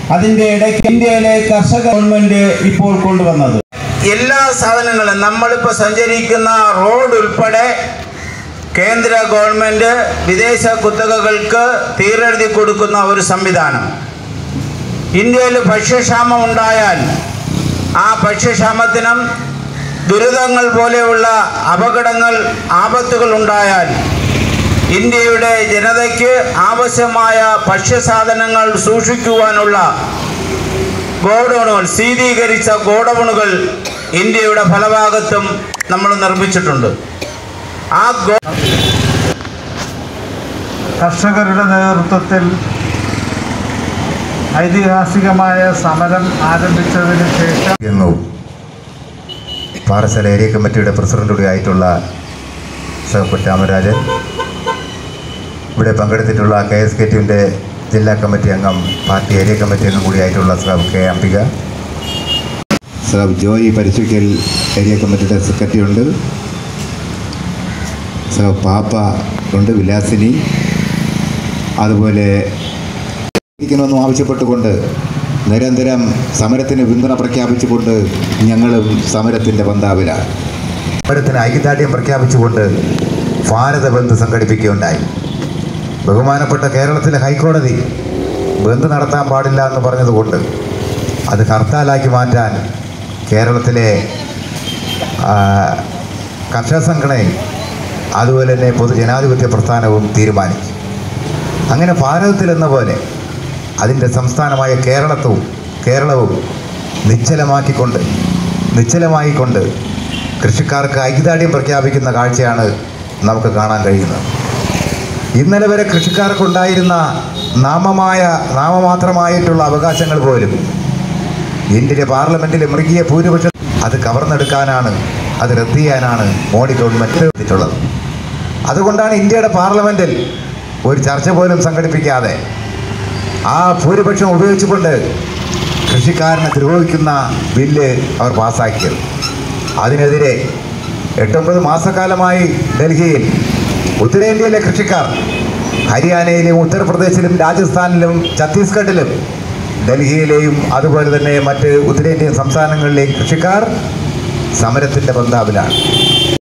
അതിന്റെ ഇടയ്ക്ക് ഇന്ത്യയിലെ കർഷക ഗവൺമെന്റ് ഇപ്പോൾ കൊണ്ടുവന്നത് എല്ലാ സാധനങ്ങളും നമ്മളിപ്പോൾ സഞ്ചരിക്കുന്ന റോഡ് ഉൾപ്പെടെ കേന്ദ്ര ഗവൺമെൻറ് വിദേശ കുത്തകകൾക്ക് തീരെഴുതി കൊടുക്കുന്ന ഒരു സംവിധാനം ഇന്ത്യയിൽ ഭക്ഷ്യക്ഷാമം ഉണ്ടായാൽ ആ ഭക്ഷ്യക്ഷാമത്തിനും ദുരിതങ്ങൾ പോലെയുള്ള അപകടങ്ങൾ ആപത്തുകൾ ഉണ്ടായാൽ ഇന്ത്യയുടെ ജനതയ്ക്ക് ആവശ്യമായ ഭക്ഷ്യസാധനങ്ങൾ സൂക്ഷിക്കുവാനുള്ള ഗോഡൗണുകൾ ശീതീകരിച്ച ഗോഡൗണുകൾ ഇന്ത്യയുടെ ഫലഭാഗത്തും നമ്മൾ നിർമ്മിച്ചിട്ടുണ്ട് ആ ഗോ കർഷകരുടെ നേതൃത്വത്തിൽ ഐതിഹാസികമായ സമരം ആരംഭിച്ചതിന് ശേഷം എന്നു പാറശാല ഏരിയ കമ്മിറ്റിയുടെ പ്രസിഡന്റ് കൂടി ആയിട്ടുള്ള സഹപ്പ രാമരാജൻ ഇവിടെ പങ്കെടുത്തിട്ടുള്ള കെ എസ് കെ ടിയുടെ ജില്ലാ കമ്മിറ്റി അംഗം പാർട്ടി ഏരിയ കമ്മിറ്റി അംഗം കൂടിയായിട്ടുള്ള സഹബ് കെ അംബിക സഹബ് ജോയി പരിശുക്കൽ ഏരിയ കമ്മിറ്റിയുടെ സെക്രട്ടറി ഉണ്ട് സഹബ് പാപ്പ ഉണ്ട് വിലാസിനി അതുപോലെ ഇരിക്കണമെന്നും ആവശ്യപ്പെട്ടുകൊണ്ട് നിരന്തരം സമരത്തിന് പിന്തുണ പ്രഖ്യാപിച്ചുകൊണ്ട് ഞങ്ങളും സമരത്തിൻ്റെ പന്താവിലാണ് സമരത്തിന് ഐക്യദാർഢ്യം പ്രഖ്യാപിച്ചുകൊണ്ട് ഭാരത ബന്ദ് സംഘടിപ്പിക്കുകയുണ്ടായി ബഹുമാനപ്പെട്ട കേരളത്തിലെ ഹൈക്കോടതി ബന്ദ് നടത്താൻ പാടില്ല എന്ന് പറഞ്ഞതുകൊണ്ട് അത് ഹർത്താലാക്കി മാറ്റാൻ കേരളത്തിലെ ആ, കർഷക സംഘടനയും അതുപോലെ തന്നെ പൊതുജനാധിപത്യ പ്രസ്ഥാനവും തീരുമാനിച്ചു അങ്ങനെ ഭാരതത്തിലെന്ന പോലെ അതിൻ്റെ സംസ്ഥാനമായ കേരളത്വവും കേരളവും നിശ്ചലമാക്കിക്കൊണ്ട് നിശ്ചലമായിക്കൊണ്ട് കൃഷിക്കാർക്ക് ഐക്യദാർഢ്യം പ്രഖ്യാപിക്കുന്ന കാഴ്ചയാണ് നമുക്ക് കാണാൻ കഴിയുന്നത് ഇന്നലെ വരെ കൃഷിക്കാർക്കുണ്ടായിരുന്ന നാമമായ നാമമാത്രമായിട്ടുള്ള അവകാശങ്ങൾ പോലും ഇന്ത്യയിലെ പാർലമെൻറ്റിലെ മൃഗീയ ഭൂരിപക്ഷം അത് കവർന്നെടുക്കാനാണ് അത് റദ്ദ് ചെയ്യാനാണ് മോഡി ഗവൺമെൻറ് എടുത്തിട്ടുള്ളത് അതുകൊണ്ടാണ് ഇന്ത്യയുടെ പാർലമെൻറ്റിൽ ഒരു ചർച്ച പോലും സംഘടിപ്പിക്കാതെ ആ ഭൂരിപക്ഷം ഉപയോഗിച്ചുകൊണ്ട് കൃഷിക്കാരനെ ദ്രോഹിക്കുന്ന ബില്ല് അവർ പാസ്സാക്കിയത് അതിനെതിരെ എട്ടൊമ്പത് മാസക്കാലമായി ഡൽഹിയിൽ ഉത്തരേന്ത്യയിലെ കൃഷിക്കാർ ഹരിയാനയിലും ഉത്തർപ്രദേശിലും രാജസ്ഥാനിലും ഛത്തീസ്ഗഡിലും ഡൽഹിയിലെയും അതുപോലെ തന്നെ മറ്റ് ഉത്തരേന്ത്യൻ സംസ്ഥാനങ്ങളിലെയും കൃഷിക്കാർ സമരത്തിൻ്റെ പന്താവിലാണ്